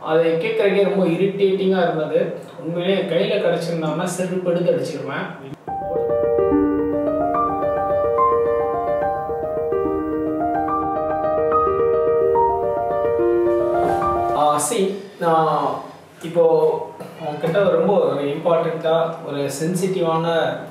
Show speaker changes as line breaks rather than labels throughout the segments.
அதை கேட்குறக்கே ரொம்ப இரிட்டேட்டிங்காக இருந்தது உண்மையிலேயே கையில் கிடச்சிருந்தாங்கன்னா செருப்பு எடுத்து அடிச்சிருவேன் சி நான் இப்போ உங்ககிட்ட ரொம்ப ஒரு இம்பார்ட்டண்ட்டாக ஒரு சென்சிட்டிவான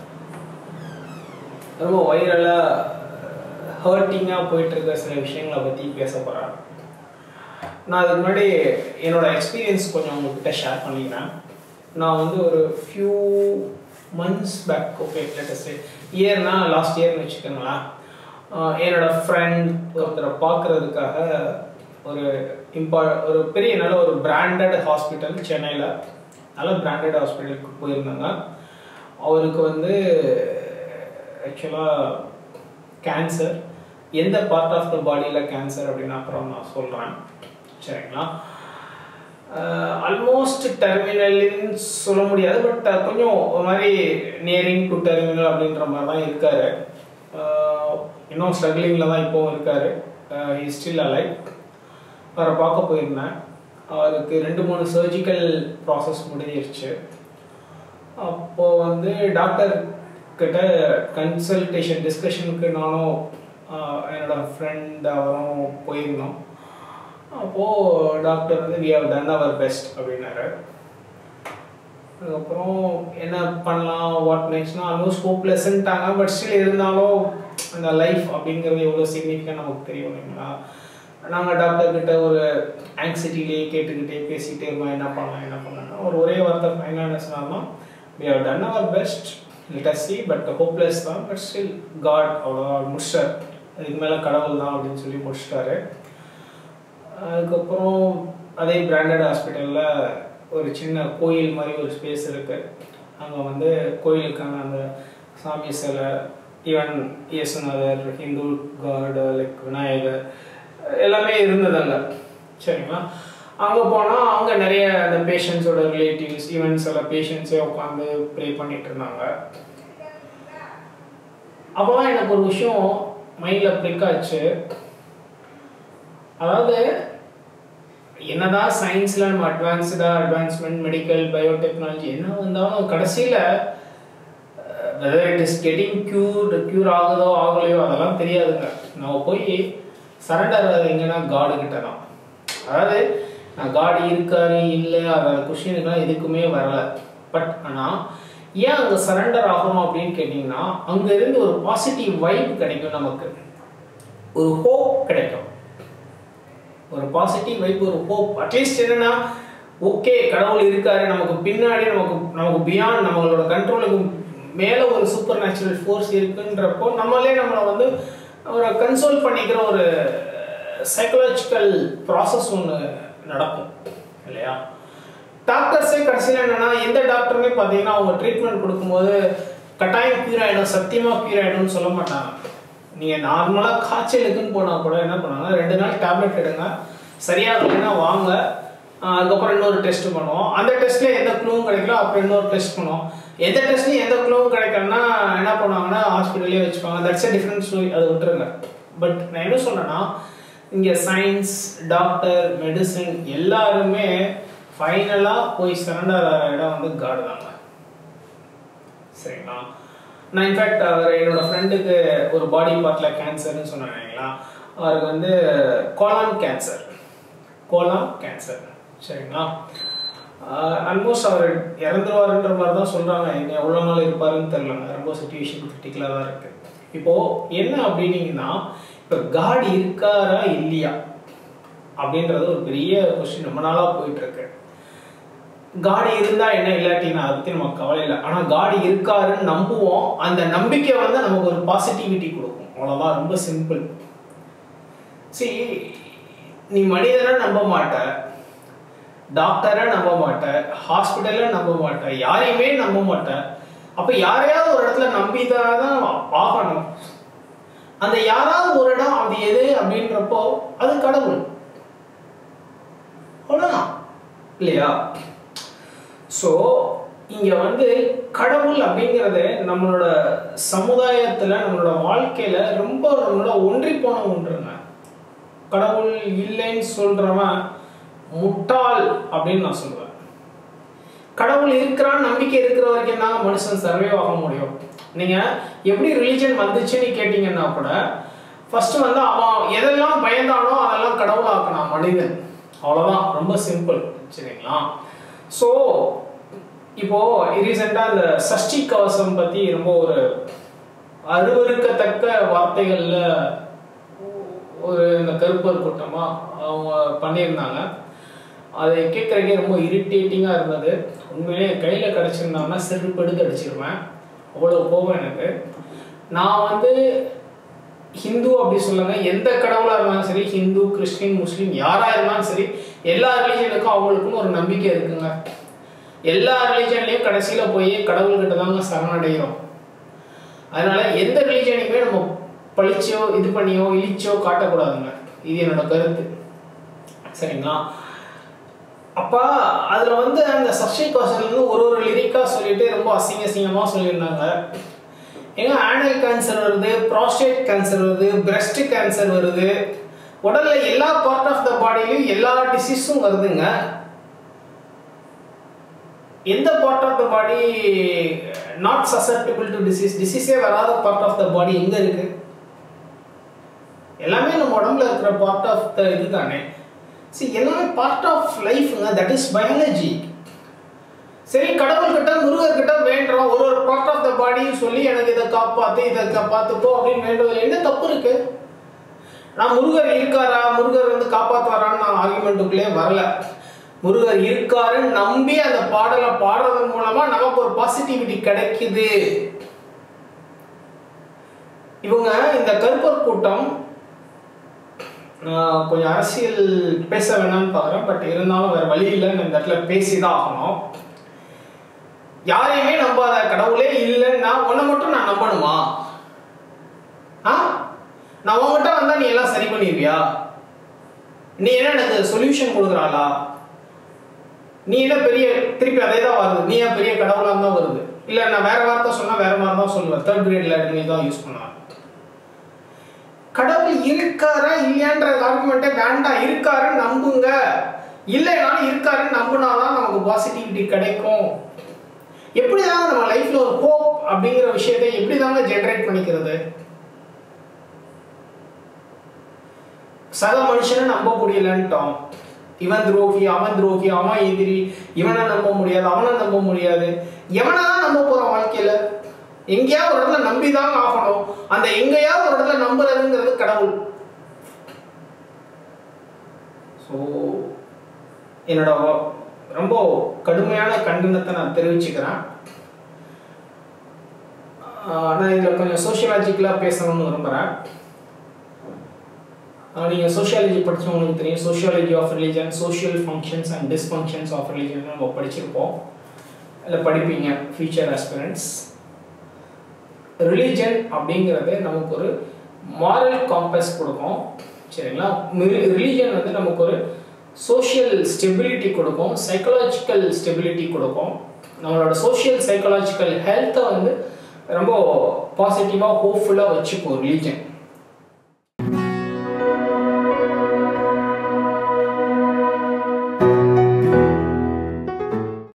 ரொம்ப வைரலாக ஹர்ட்டிங்காக போயிட்டுருக்க சில விஷயங்களை பற்றி பேச போகிறேன் நான் அதுக்கு முன்னாடி என்னோட எக்ஸ்பீரியன்ஸ் கொஞ்சம் உங்ககிட்ட ஷேர் பண்ணிக்கிறேன் நான் வந்து ஒரு few months back okay latest இயர்னா லாஸ்ட் இயர்னு வச்சுக்கோங்களேன் ஆஹ் என்னோட ஃப்ரெண்ட் ஒருத்தரை பார்க்குறதுக்காக ஒரு இம்பா ஒரு பெரிய நல்ல ஒரு பிராண்டட் ஹாஸ்பிட்டல் சென்னையில் நல்ல பிராண்டட் ஹாஸ்பிட்டலுக்கு போயிருந்தாங்க அவருக்கு வந்து ஆக்சுவலாக கேன்சர் எந்த பார்ட் ஆஃப் த பாடியில் கேன்சர் அப்படின்னு அப்புறம் நான் சொல்கிறேன் சரிங்களா ஆல்மோஸ்ட் டெர்மினல்னு சொல்ல முடியாது பட் கொஞ்சம் ஒரு மாதிரி நியரிங் டு டெர்மினல் அப்படின்ற மாதிரி தான் இருக்காரு ஆஹ் இன்னும் ஸ்ட்ரகிளிங்கில் தான் இப்போவும் இருக்காரு இஸ் ஸ்டில் அலைவ் அவரை பார்க்க போயிருந்தேன் அவருக்கு ரெண்டு மூணு சர்ஜிக்கல் ப்ராசஸ் முடிஞ்சிருச்சு அப்போது வந்து டாக்டர் கிட்ட கன்சல்டேஷன் டிஸ்கஷனுக்கு நானும் ஆஹ் என்னோட ஃப்ரெண்ட் அவரும் போயிருந்தோம் அப்போது டாக்டர் வந்து we have done our best அப்படின்னாரு அதுக்கப்புறம் என்ன பண்ணலாம் வாட் நெக்ஸ்ட்னா ஆல்மோஸ்ட் ஹோப்லெஸ்ன்ட்டாங்க பட் ஸ்டில் இருந்தாலும் அந்த லைஃப் அப்படிங்கிறது எவ்வளோ சிக்னிஃபிகண்ட் நமக்கு தெரியும் இல்லைங்களா நாங்கள் டாக்டர் கிட்ட ஒரு ஆங்ஸைட்டிலே கேட்டுக்கிட்டே பேசிக்கிட்டே இருந்தோம் என்ன பண்ணலாம் என்ன பண்ணலாம் ஒரு ஒரே வார்த்தை ஃபைனல் என்ன சொன்னாலும் we have done our best let see but hopeless தான் பட் ஸ்டில் காட் அவ்வளோதான் முடிச்சார் இதுக்கு மேலே கடவுள் தான் அப்படின்னு சொல்லி முடிச்சிட்டாரு அதுக்கப்புறம் அதே பிராண்டட் ஹாஸ்பிட்டலில் ஒரு சின்ன கோயில் மாதிரி ஒரு ஸ்பேஸ் இருக்குது அங்கே வந்து கோயிலுக்கான அந்த சாமி சிலை ஈவன் இயேசுநாதர் ஹிந்து காடு லைக் விநாயகர் எல்லாமே இருந்தது அங்கே சரிங்களா அங்கே போனால் அங்கே நிறைய அந்த பேஷண்ட்ஸோட ரிலேட்டிவ்ஸ் ஈவன் சில பேஷண்ட்ஸே உட்காந்து ப்ரே பண்ணிட்டு இருந்தாங்க அப்போதான் எனக்கு ஒரு விஷயம் மைண்டில் பிளிக் ஆச்சு அதாவது என்னதான் சயின்ஸில் நம்ம அட்வான்ஸ்டாக அட்வான்ஸ்மெண்ட் மெடிக்கல் பயோடெக்னாலஜி என்ன வந்தாலும் கடைசியில் whether it is getting cure cure ஆகுதோ ஆகலையோ அதெல்லாம் தெரியாதுங்க நம்ம போய் சரண்டர் ஆகுது எங்கன்னா காடு கிட்ட தான் அதாவது நான் காடு இருக்காரு இல்லை அதை கொஷினுக்குலாம் எதுக்குமே வரல பட் ஆனால் ஏன் அங்கே சரண்டர் ஆகணும் அப்படின்னு கேட்டிங்கன்னா அங்கேருந்து ஒரு பாசிட்டிவ் வைப் கிடைக்கும் நமக்கு ஒரு ஹோப் கிடைக்கும் ஒரு பாசிட்டிவ் வைப் ஒரு ஹோப் அட்லீஸ்ட் என்னன்னா ஓகே கடவுள் இருக்காரு நமக்கு பின்னாடி நமக்கு நமக்கு பியாண்ட் நம்மளோட கண்ட்ரோலுக்கு மேலே ஒரு சூப்பர் நேச்சுரல் ஃபோர்ஸ் இருக்குன்றப்போ நம்மளே நம்மளை வந்து ஒரு கன்சோல் பண்ணிக்கிற ஒரு சைக்கலாஜிக்கல் ப்ராசஸ் ஒன்று நடக்கும் இல்லையா டாக்டர்ஸே கடைசியில் என்னன்னா எந்த டாக்டருமே பார்த்தீங்கன்னா அவங்க ட்ரீட்மெண்ட் கொடுக்கும்போது கட்டாயம் க்யூர் ஆகிடும் சத்தியமாக க்யூர் ஆகிடும்னு சொல்ல மாட்டாங்க நீங்கள் நார்மலாக காய்ச்சலுக்குன்னு போனால் கூட என்ன பண்ணுவாங்க ரெண்டு நாள் டேப்லெட் எடுங்க சரியாகலைன்னா வாங்க அதுக்கப்புறம் இன்னொரு டெஸ்ட் பண்ணுவோம் அந்த டெஸ்ட்ல எந்த க்ளூவும் கிடைக்கல அப்புறம் இன்னொரு டெஸ்ட் பண்ணுவோம் எந்த டெஸ்ட்லையும் எந்த க்ளூவும் கிடைக்கலன்னா என்ன பண்ணுவாங்கன்னா ஹாஸ்பிட்டலே வச்சுப்பாங்க தட்ஸ் அ டிஃப்ரெண்ட் ஸ்டோரி அதை விட்டுருங்க பட் நான் என்ன சொன்னேன்னா இங்கே சயின்ஸ் டாக்டர் மெடிசன் எல்லாருமே ஃபைனலாக போய் சரண்டர் ஆகிற இடம் வந்து காடு தாங்க சரிங்களா நான் இன்ஃபேக்ட் அவர் என்னோட ஃப்ரெண்டுக்கு ஒரு பாடி பார்ட்டில் கேன்சர்னு சொன்னேன் இல்லைங்களா அவருக்கு வந்து கோலான் கேன்சர் கோலான் கேன்சர் சரிங்களா ஆல்மோஸ்ட் அவர் இறந்துருவாருன்ற மாதிரி தான் சொல்கிறாங்க எங்க எவ்வளோ நாள் இருப்பாருன்னு தெரிலங்க ரொம்ப சுச்சுவேஷன் கிரிட்டிக்கலாக தான் இருக்குது இப்போது என்ன அப்படின்னீங்கன்னா இப்போ காட் இருக்காரா இல்லையா அப்படின்றது ஒரு பெரிய கொஸ்டின் ரொம்ப நாளாக போயிட்டுருக்கு காடி இருந்தா என்ன இல்லாட்டினா அதை பத்தி நமக்கு கவலை இல்லை ஆனா காடி இருக்காருன்னு நம்புவோம் அந்த நம்பிக்கை வந்து நமக்கு ஒரு பாசிட்டிவிட்டி கொடுக்கும் அவ்வளவுதான் ரொம்ப சிம்பிள் சி நீ மனிதனை நம்ப மாட்ட டாக்டரை நம்ப மாட்ட ஹாஸ்பிட்டலை நம்ப மாட்ட யாரையுமே நம்ப மாட்ட அப்ப யாரையாவது ஒரு இடத்துல நம்பிதான் தான் ஆகணும் அந்த யாராவது ஒரு இடம் அது எது அப்படின்றப்போ அது கடவுள் அவ்வளவுதான் இல்லையா ஸோ இங்க வந்து கடவுள் அப்படிங்கிறது நம்மளோட சமுதாயத்துல நம்மளோட வாழ்க்கையில ரொம்ப நம்மளோட ஒன்றி போன ஒன்றுங்க கடவுள் இல்லைன்னு சொல்றவன் முட்டாள் அப்படின்னு நான் சொல்லுவேன் கடவுள் இருக்கிறான்னு நம்பிக்கை இருக்கிற வரைக்கும் தாங்க மனுஷன் சர்வே ஆக முடியும் நீங்க எப்படி ரிலீஜன் வந்துச்சுன்னு கேட்டீங்கன்னா கூட ஃபர்ஸ்ட் வந்து அவன் எதெல்லாம் பயந்தானோ அதெல்லாம் கடவுளாக்கணும் மனிதன் அவ்வளவுதான் ரொம்ப சிம்பிள் சரிங்களா ஸோ இப்போ ரீசெண்டாக இந்த சஷ்டி கவசம் பத்தி ரொம்ப ஒரு அருவருக்கத்தக்க வார்த்தைகள்ல ஒரு இந்த கருப்பர் கூட்டமா அவங்க பண்ணியிருந்தாங்க அதை கேட்குறக்கே ரொம்ப இரிட்டேட்டிங்காக இருந்தது உண்மையிலே என் கையில் கிடச்சிருந்தாங்கன்னா செருப்பு எடுத்து அடிச்சிருவேன் அவ்வளோ கோபம் எனக்கு நான் வந்து ஹிந்து அப்படி சொல்லுங்க எந்த கடவுளாக இருந்தாலும் சரி ஹிந்து கிறிஸ்டின் முஸ்லீம் யாராக இருந்தாலும் சரி எல்லா ரிலீஜனுக்கும் அவங்களுக்குன்னு ஒரு நம்பிக்கை இருக்குங்க எல்லா ரிலீஜன்லையும் கடைசியில் போய் கடவுள்கிட்ட தாங்க சரணடைகிறோம் அதனால எந்த ரிலீஜனையுமே நம்ம பழிச்சோ இது பண்ணியோ இழிச்சோ காட்டக்கூடாதுங்க இது என்னோட கருத்து சரிங்களா அப்பா அதில் வந்து அந்த சஷ்டி கோஷன்லேருந்து ஒரு ஒரு லிரிக்காக சொல்லிட்டு ரொம்ப அசிங்க அசிங்கமாக சொல்லியிருந்தாங்க ஏங்க ஆனல் கேன்சர் வருது ப்ராஸ்டேட் கேன்சர் வருது பிரஸ்ட் கேன்சர் வருது உடல்ல எல்லா பார்ட் ஆஃப் த பாடியிலையும் எல்லா டிசீஸும் வருதுங்க எந்த part of the body not susceptible to disease டிசீஸே வராத பார்ட் ஆஃப் த பாடி எங்க இருக்கு எல்லாமே நம்ம உடம்புல இருக்கிற பார்ட் ஆஃப் த இது தானே சரி எல்லாமே பார்ட் ஆஃப் லைஃப்ங்க தட் இஸ் பயாலஜி சரி கடவுள்கிட்ட முருகர்கிட்ட வேண்டுறோம் ஒரு ஒரு பார்ட் ஆஃப் த பாடியும் சொல்லி எனக்கு இதை காப்பாத்து இதை காப்பாத்துப்போ அப்படின்னு வேண்டுவதில் என்ன தப்பு இருக்கு நான் முருகர் இருக்காரா முருகர் வந்து காப்பாத்துவாரான்னு நான் ஆர்குமெண்ட்டுக்குள்ளே வரல முருகர் இருக்காருன்னு நம்பி அந்த பாடலை பாடுறதன் மூலமா நமக்கு ஒரு பாசிட்டிவிட்டி கிடைக்குது இவங்க இந்த கருப்பர் கூட்டம் நான் கொஞ்சம் அரசியல் பேச வேணாம்னு பார்க்குறேன் பட் இருந்தாலும் வேற வழி இல்லைன்னு இந்த இடத்துல பேசிதான் ஆகணும் யாரையுமே நம்பாத கடவுளே இல்லைன்னா உன்னை மட்டும் நான் நம்பணுமா ஆ நான் உன்கிட்ட வந்தா நீ எல்லாம் சரி பண்ணிருவியா நீ என்ன எனக்கு சொல்யூஷன் கொடுக்குறாளா நீ என்ன பெரிய திருப்பி அதே தான் வருது நீ ஏன் பெரிய கடவுளா தான் வருது இல்ல நான் வேற வார்த்தை சொன்னா வேற மாதிரி தான் சொல்லுவேன் தேர்ட் கிரேட்ல நீ தான் யூஸ் பண்ணுவேன் கடவுள் இருக்காரா இல்லையான்ற ஆர்குமெண்ட்டே வேண்டாம் இருக்காருன்னு நம்புங்க இல்லைனாலும் இருக்காருன்னு நம்புனாதான் நமக்கு பாசிட்டிவிட்டி கிடைக்கும் எப்படி தாங்க நம்ம லைஃப்ல ஒரு ஹோப் அப்படிங்கிற விஷயத்தை எப்படி தாங்க ஜென்ரேட் பண்ணிக்கிறது சக மனுஷனை நம்ப முடியலன்ட்டோம் இவன் துரோகி அவன் துரோகி அவன் எதிரி இவனை நம்ப முடியாது அவனை நம்ப முடியாது எவனை தான் நம்ப போறான் வாழ்க்கையில எங்கேயாவது ஒரு இடத்துல நம்பிதான் ஆகணும் அந்த எங்கேயாவது ஒரு இடத்துல நம்புறதுங்கிறது கடவுள் ஸோ என்னோட ரொம்ப கடுமையான கண்டனத்தை நான் தெரிவிச்சுக்கிறேன் நான் இதில் கொஞ்சம் சோஷியலாஜிக்கலாக பேசணும்னு விரும்புகிறேன் நீங்கள் சோஷியாலஜி படித்தவங்களுக்கு தெரியும் sociology of religion social functions and dysfunctions of religion நம்ம படிச்சிருப்போம் அதில் படிப்பீங்க ஃபியூச்சர் ஆஸ்பிரண்ட்ஸ் ரிலீஜன் அப்படிங்கிறது நமக்கு ஒரு மாரல் காம்பஸ் கொடுக்கும் சரிங்களா ரிலீஜன் வந்து நமக்கு ஒரு சோஷியல் ஸ்டெபிலிட்டி கொடுக்கும் சைக்கலாஜிக்கல் ஸ்டெபிலிட்டி கொடுக்கும் நம்மளோட சோஷியல் சைக்கலாஜிக்கல் ஹெல்த்தை வந்து ரொம்ப பாசிட்டிவாக ஹோப்ஃபுல்லாக வச்சுக்கும் ரிலீஜன்